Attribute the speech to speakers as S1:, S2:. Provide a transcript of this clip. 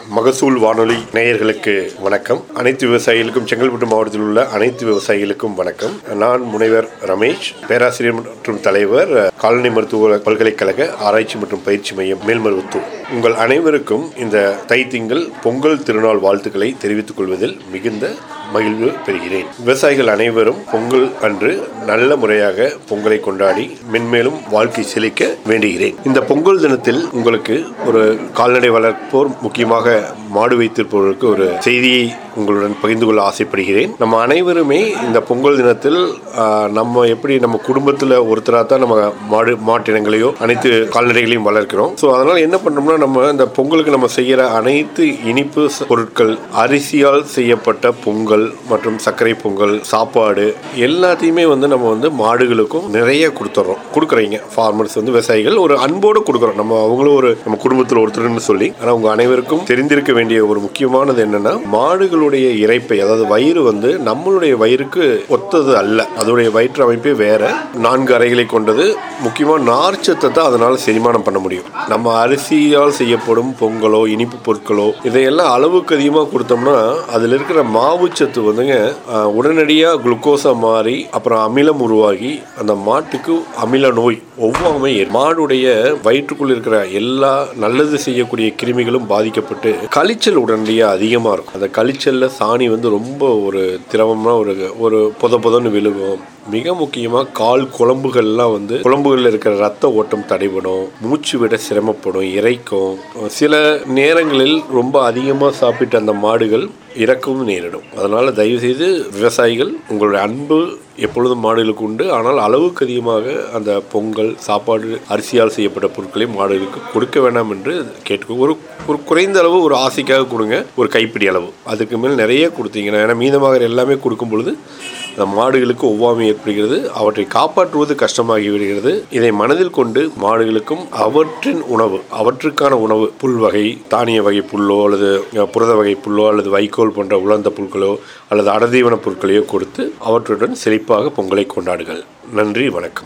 S1: மகசூல் வானொலி நேயர்களுக்கு வணக்கம் அனைத்து விவசாயிகளுக்கும் செங்கல்பட்டு மாவட்டத்தில் உள்ள அனைத்து விவசாயிகளுக்கும் வணக்கம் நான் முனைவர் ரமேஷ் பேராசிரியர் மற்றும் தலைவர் காலனி மருத்துவ பல்கலைக்கழக ஆராய்ச்சி மற்றும் பயிற்சி மையம் மேல்மருவத்தூர் உங்கள் அனைவருக்கும் இந்த தைத்திங்கள் பொங்கல் திருநாள் வாழ்த்துக்களை தெரிவித்துக் கொள்வதில் மிகுந்த மகிழ்வு பெறுகிறேன் விவசாயிகள் அனைவரும் பொங்கல் அன்று நல்ல முறையாக பொங்கலை கொண்டாடி மென்மேலும் வாழ்க்கை செழிக்க வேண்டுகிறேன் இந்த பொங்கல் தினத்தில் உங்களுக்கு ஒரு கால்நடை வளர்ப்போர் முக்கியமாக மாடு வைத்திருப்பவர்களுக்கு ஒரு செய்தியை உங்களுடன் பகிர்ந்து கொள்ள ஆசைப்படுகிறேன் நம்ம அனைவருமே இந்த பொங்கல் தினத்தில் ஆஹ், நம்ம எப்படி நம்ம குடும்பத்தில் ஒருத்தராக தான் நம்ம மாடு மாட்டினங்களையோ அனைத்து கால்நடைகளையும் வளர்க்கிறோம் ஸோ அதனால் என்ன பண்ணோம்னா நம்ம இந்த பொங்கலுக்கு நம்ம செய்கிற அனைத்து இனிப்பு ச- பொருட்கள் அரிசியால் செய்யப்பட்ட பொங்கல் மற்றும் சர்க்கரை பொங்கல் சாப்பாடு எல்லாத்தையுமே வந்து நம்ம வந்து மாடுகளுக்கும் நிறைய கொடுத்துட்றோம் கொடுக்குறீங்க ஃபார்மர்ஸ் வந்து விவசாயிகள் ஒரு அன்போடு கொடுக்குறோம் நம்ம அவங்களும் ஒரு நம்ம குடும்பத்தில் ஒருத்தர்னு சொல்லி ஆனால் உங்க அனைவருக்கும் தெரிந்திருக்க வேண்டிய ஒரு முக்கியமானது என்னன்னா மாடுகளுடைய இறைப்பை அதாவது வயிறு வந்து நம்மளுடைய வயிறுக்கு ஒத்தது அல்ல அதோடைய வயிற்று அமைப்பே வேற நான்கு அறைகளை கொண்டது முக்கியமாக நார்ச்சத்தை தான் அதனால செரிமானம் பண்ண முடியும் நம்ம அரிசியால் செய்யப்படும் பொங்கலோ இனிப்பு பொருட்களோ இதையெல்லாம் அளவுக்கு அதிகமாக கொடுத்தோம்னா அதில் இருக்கிற மாவுச்சத்து வந்துங்க ஆஹ், உடனடியாக குளுக்கோஸா மாறி அப்புறம் அமிலம் உருவாகி அந்த மாட்டுக்கு அமில நோய் ஒவ்வாமை ஏற்படும். மாடுடைய வயிற்றுக்குள் இருக்கிற எல்லா நல்லது செய்யக்கூடிய கிருமிகளும் பாதிக்கப்பட்டு கழிச்சல் உடனடியாக அதிகமாக இருக்கும் அந்த கழிச்சல்ல சாணி வந்து ரொம்ப ஒரு திரவமாக ஒரு ஒரு பொத பொதன்னு விழுகும் மிக முக்கியமாக கால் குழம்புகள்லாம் வந்து குழம்புகளில் இருக்கிற ரத்த ஓட்டம் தடைபடும் மூச்சு விட சிரமப்படும் இறைக்கும் சில நேரங்களில் ரொம்ப அதிகமாக சாப்பிட்ட அந்த மாடுகள் இறக்கவும் நேரிடும் அதனால் தயவுசெய்து விவசாயிகள் உங்களுடைய அன்பு எப்பொழுதும் மாடுகளுக்கு உண்டு ஆனால் அளவுக்கு அதிகமாக அந்த பொங்கல் சாப்பாடு அரிசியால் செய்யப்பட்ட பொருட்களை மாடுகளுக்கு கொடுக்க வேண்டாம் என்று கேட்டுக்கோ ஒரு ஒரு குறைந்த அளவு ஒரு ஆசைக்காக கொடுங்க ஒரு கைப்பிடி அளவு அதுக்கு மேல் நிறைய கொடுத்தீங்கன்னா ஏன்னா மீதமாக எல்லாமே கொடுக்கும் பொழுது அந்த மாடுகளுக்கு ஒவ்வாமை ஏற்படுகிறது அவற்றை காப்பாற்றுவது கஷ்டமாகி விடுகிறது இதை மனதில் கொண்டு மாடுகளுக்கும் அவற்றின் உணவு அவற்றுக்கான உணவு புல் வகை தானிய வகை புல்லோ அல்லது அஹ், புரத வகை புல்லோ அல்லது வைக்கோல் போன்ற உலர்ந்த புல்களோ அல்லது அடதீவன பொருட்களையோ கொடுத்து அவற்றுடன் செழிப்பாக பொங்கலை கொண்டாடுங்கள் நன்றி வணக்கம்